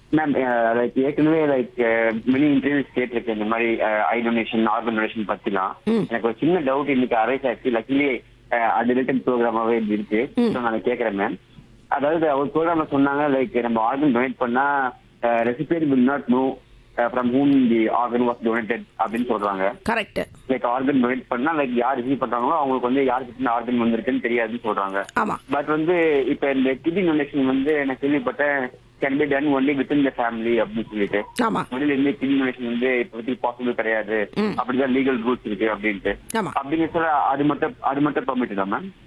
Ma'am like ஏற்கனவே like mini interviews கேட்டிருக்கேன் இந்த மாதிரி ஐ டொனேஷன் ஆர்கன் டொனேஷன் பத்திலாம் எனக்கு ஒரு சின்ன டவுட் இன்னைக்கு அரைஸ் ஆச்சு லக்கிலி அது ரிலேட்டட் ப்ரோக்ராமாவே இது இருக்கு ஸோ நான் கேட்கறேன் மேம் அதாவது அவர் ப்ரோக்ராம்ல சொன்னாங்க லைக் நம்ம ஆர்கன் டொனேட் பண்ணா recipient will not know from whom the organ was donated அப்படின்னு சொல்றாங்க கரெக்ட் லைக் ஆர்கன் டொனேட் பண்ணா லைக் யார் ரிசீவ் பண்றாங்களோ அவங்களுக்கு வந்து யாருக்கு ஆர்கன் வந்திருக்குன்னு தெரியாதுன்னு சொல்றாங்க ஆமா பட் வந்து இப்ப இந்த கிட்னி டொனேஷன் வந்து எனக்கு கேள்விப்பட்டேன் can be done only within the family அப்படின்னு சொல்லிட்டு ஆமா முதல்ல இருந்து கிட்னி டொனேஷன் வந்து இப்போதைக்கு பாசிபிள் கிடையாது அப்படிதான் லீகல் ரூல்ஸ் இருக்கு அப்படின்ட்டு ஆமா அப்படிங்க சொல்ல அது மட்டும் அது மட்டும் பர்மிட் தான் மேம்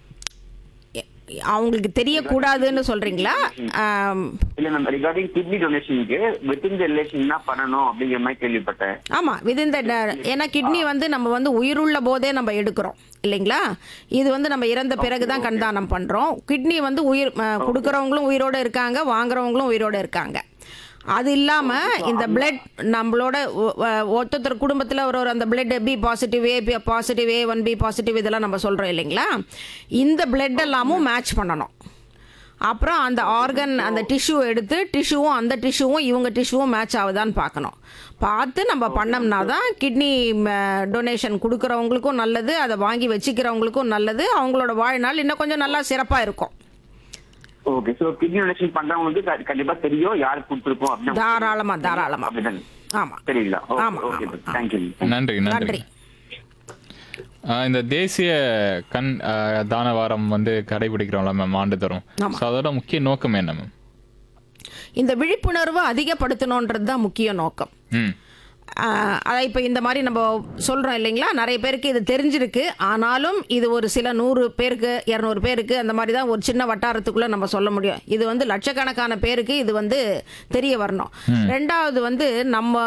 எ- அவங்களுக்கு தெரியக்கூடாதுன்னு சொல்றீங்களா ஆம், இல்ல மேம் ரிகார்டிங் கிட்னி டொனேஷனுக்கு வித்தின் த ரிலேஷன் தான் பண்ணணும் அப்படிங்கிற மாதிரி கேள்விப்பட்டேன் ஆமா விதின் த ஏன்னா கிட்னி வந்து நம்ம வந்து உயிருள்ள போதே நம்ம எடுக்கிறோம் இல்லைங்களா இது வந்து நம்ம இறந்த பிறகு தான் கண்தானம் பண்றோம் கிட்னி வந்து உயிர் அஹ், கொடுக்கறவங்களும் உயிரோட இருக்காங்க வாங்குறவங்களும் உயிரோட இருக்காங்க அது இல்லாம இந்த பிளட் நம்மளோட ஒ- ஒ- ஒருத்தர் குடும்பத்துல ஒரு ஒரு அந்த blood B positive A B positive A one B positive இதெல்லாம் நம்ம சொல்றோம் இல்லைங்களா இந்த பிளட் எல்லாமும் மேட்ச் பண்ணணும் அப்புறம் அந்த ஆர்கன் அந்த டிஷ்யூ எடுத்து டிஷ்யூவும் அந்த டிஷ்யூவும் இவங்க டிஷ்யூவும் மேட்ச் ஆகுதான்னு பார்க்கணும் பார்த்து நம்ம பண்ணோம்னா தான் கிட்னி டொனேஷன் கொடுக்குறவங்களுக்கும் நல்லது அதை வாங்கி வச்சுக்கிறவங்களுக்கும் நல்லது அவங்களோட வாழ்நாள் இன்னும் கொஞ்சம் நல்லா சிறப்பாக இருக்கும் ஓகே சோ கிட்னி டொனேஷன் பண்றவங்களுக்கு க- கண்டிப்பா தெரியும் யாருக்கு கொடுத்துருக்கோம் அப்படின்னு தாராளமா தாராளமா அப்படிதான் ஆமாம் தெரியல ஆமா, ஓகே ஆமா, தேங்க்யூ நன்றி நன்றி நன்றி ஆஹ் இந்த தேசிய கண் ஆஹ் தான வாரம் வந்து கடைபிடிக்கிறோம்ல மேம் ஆண்டுதோறும் ஆமா. ஸோ அதோட முக்கிய நோக்கம் என்ன மேம் இந்த விழிப்புணர்வை அதிகப்படுத்தணுன்றது தான் முக்கிய நோக்கம் ம் ஆஹ் அதை இப்போ இந்த மாதிரி நம்ம சொல்கிறோம் இல்லைங்களா நிறைய பேருக்கு இது தெரிஞ்சிருக்கு ஆனாலும் இது ஒரு சில நூறு பேருக்கு இரநூறு பேருக்கு அந்த மாதிரி தான் ஒரு சின்ன வட்டாரத்துக்குள்ளே நம்ம சொல்ல முடியும் இது வந்து லட்சக்கணக்கான பேருக்கு இது வந்து தெரிய வரணும் ரெண்டாவது வந்து நம்ம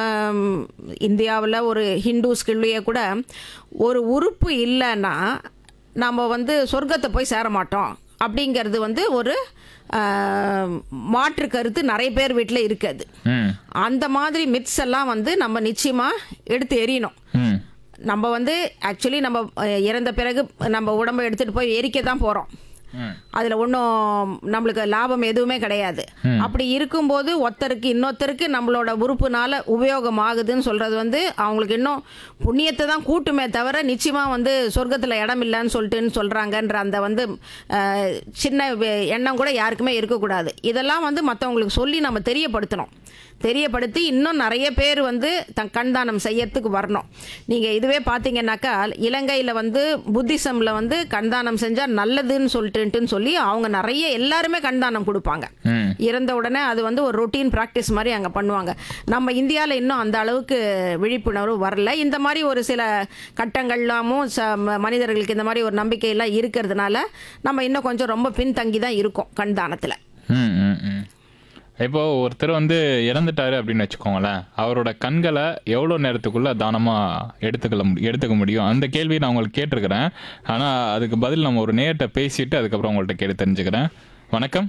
இந்தியாவில் ஒரு ஹிந்துஸ்குள்ளேயே கூட ஒரு உறுப்பு இல்லைன்னா நம்ம வந்து சொர்க்கத்தை போய் சேர மாட்டோம் அப்படிங்கிறது வந்து ஒரு ஆஹ், மாற்று கருத்து நிறைய பேர் வீட்டில் இருக்குது ம் அந்த மாதிரி மித்ஸ் எல்லாம் வந்து நம்ம நிச்சயமா எடுத்து எறியணும் ம் நம்ம வந்து ஆக்சுவலி நம்ம அஹ், இறந்த பிறகு நம்ம உடம்ப எடுத்துட்டு போய் எரிக்க தான் போறோம் ம் அதுல ஒன்றும் நம்மளுக்கு லாபம் எதுவுமே கிடையாது அப்படி இருக்கும்போது ஒருத்தருக்கு இன்னொருத்தருக்கு நம்மளோட உறுப்புனால உபயோகம் ஆகுதுன்னு சொல்றது வந்து அவங்களுக்கு இன்னும் புண்ணியத்தை தான் கூட்டுமே தவிர நிச்சயமா வந்து சொர்க்கத்துல இடம் இல்லைன்னு சொல்லிட்டுன்னு சொல்றாங்கன்ற அந்த வந்து அஹ், சின்ன வே- எண்ணம் கூட யாருக்குமே இருக்கக்கூடாது இதெல்லாம் வந்து மற்றவங்களுக்கு சொல்லி நம்ம தெரியப்படுத்தணும் தெரியப்படுத்தி இன்னும் நிறைய பேர் வந்து தன் கண்தானம் செய்யறதுக்கு வரணும் நீங்க இதுவே பார்த்தீங்கன்னாக்கா இலங்கையில வந்து புத்திசம்ல வந்து கண்தானம் செஞ்சா நல்லதுன்னு சொல்லிட்டுன்னு சொல்லி அவங்க நிறைய எல்லாருமே கண்தானம் கொடுப்பாங்க ம் இறந்த உடனே அது வந்து ஒரு ரொட்டீன் ப்ராக்டிஸ் மாதிரி அங்கே பண்ணுவாங்க நம்ம இந்தியாவில் இன்னும் அந்த அளவுக்கு விழிப்புணர்வு வரல இந்த மாதிரி ஒரு சில கட்டங்கள்லாமும் ச ம- மனிதர்களுக்கு இந்த மாதிரி ஒரு நம்பிக்கையெல்லாம் இருக்கிறதுனால நம்ம இன்னும் கொஞ்சம் ரொம்ப பின்தங்கி தான் இருக்கோம் கண்தானத்தில் ம் ம் ம் இப்போ ஒருத்தர் வந்து இறந்துட்டாரு அப்படின்னு வச்சுக்கோங்களேன் அவரோட கண்களை எவ்வளோ நேரத்துக்குள்ள தானமா எடுத்துக்கல முடி- எடுத்துக்க முடியும் அந்த கேள்வி நான் உங்களுக்கு கேட்டிருக்கிறேன் ஆனா அதுக்கு பதில் நம்ம ஒரு நேர்கிட்ட பேசிட்டு அதுக்கப்புறம் உங்கள்ட்ட கேட்டு தெரிஞ்சுக்கிறேன் வணக்கம்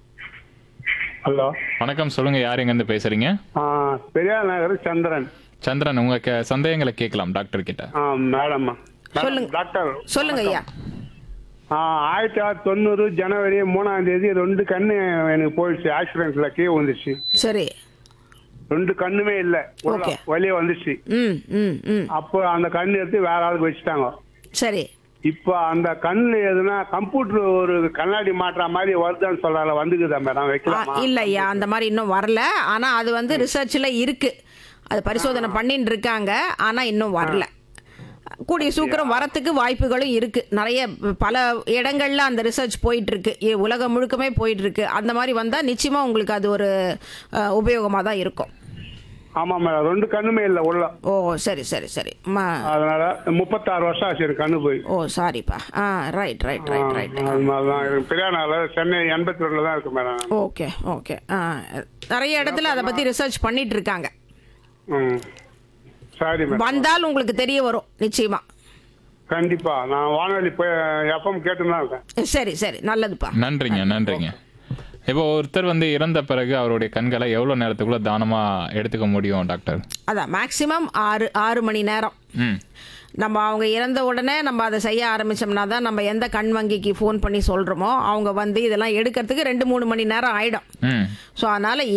ஹலோ வணக்கம் சொல்லுங்க யார் எங்கேருந்து பேசுறீங்க ஆ, பெரியார் நகர் சந்திரன் சந்திரன் உங்க கே- சந்தேகங்களை கேட்கலாம் டாக்டர் கிட்ட ஆ மேடம் சொல்லுங்க. டாக்டர் சொல்லுங்க ஐயா ஆ, ஆயிரத்தி தொள்ளாயிரத்தி தொண்ணூறு ஜனவரி மூணாம் தேதி ரெண்டு கண்ணு எனக்கு போயிடுச்சு ஆக்சிடென்ட்ல கீழே வந்துச்சு சரி ரெண்டு கண்ணுமே இல்ல உள்ள Okay. வெளியே வந்துச்சு ம் ம் ம் அப்போ அந்த கண்ணு எடுத்து வேற ஆளுக்கு வச்சுட்டாங்க சரி இப்போ அந்த கண்ணு எதுனா கம்ப்யூட்டர் ஒரு கண்ணாடி மாட்டுற மாதிரி வருதான்னு சொல்றாங்க வந்துக்குதா மேடம் ஆ, வைக்கலாமா இல்ல ஐயா அந்த மாதிரி இன்னும் வரல ஆனா அது வந்து ரிசர்ச்ல இருக்கு அது பரிசோதனை பண்ணிட்டு இருக்காங்க ஆனா இன்னும் வரல கூடிய சீக்கிரம் வரத்துக்கு வாய்ப்புகளும் இருக்கு நிறைய பல இடங்கள்ல அந்த ரிசர்ச் போயிட்டு இருக்கு இ- உலகம் முழுக்கமே போயிட்டு இருக்கு அந்த மாதிரி வந்தா நிச்சயமா உங்களுக்கு அது ஒரு அஹ், உபயோகமா தான் இருக்கும் ஆமா மேடம் ரெண்டு கண்ணுமே இல்ல உள்ள ஓ சரி சரி சரி ம- அதனால முப்பத்தாறு வருஷம் ஆச்சு எனக்கு கண்ணு போய் ஓ சாரிப்பா ஆ ரைட் ரைட் ரைட் ரைட் அது மாதிரிதான் இருக்கு. பெரியார் நகர்ல சென்னை எண்பத்தி ரெண்டுல தான் இருக்கு மேடம் ஓகே ஓகே ஆ நிறைய இடத்துல அதை பத்தி ரிசர்ச் பண்ணிட்டு இருக்காங்க ம் சரி மேடம் வந்தால் உங்களுக்கு தெரிய வரும் நிச்சயமா கண்டிப்பா நான் வானொலி போய் எஃப்எம் கேட்டுன்னு தான் இருக்கேன் சரி சரி நல்லதுப்பா நன்றிங்க நன்றிங்க இப்போ ஒருத்தர் வந்து இறந்த பிறகு அவருடைய கண்களை எவ்வளோ நேரத்துக்குள்ள தானமா எடுத்துக்க முடியும் டாக்டர் அதான் மேக்ஸிமம் ஆறு ஆறு மணி நேரம் ம் நம்ம அவங்க இறந்த உடனே நம்ம அதை செய்ய ஆரம்பிச்சோம்னா தான் நம்ம எந்த கண் வங்கிக்கு ஃபோன் பண்ணி சொல்கிறோமோ அவங்க வந்து இதெல்லாம் எடுக்கிறதுக்கு ரெண்டு மூணு மணி நேரம் ஆயிடும் ம் ஸோ அதனால்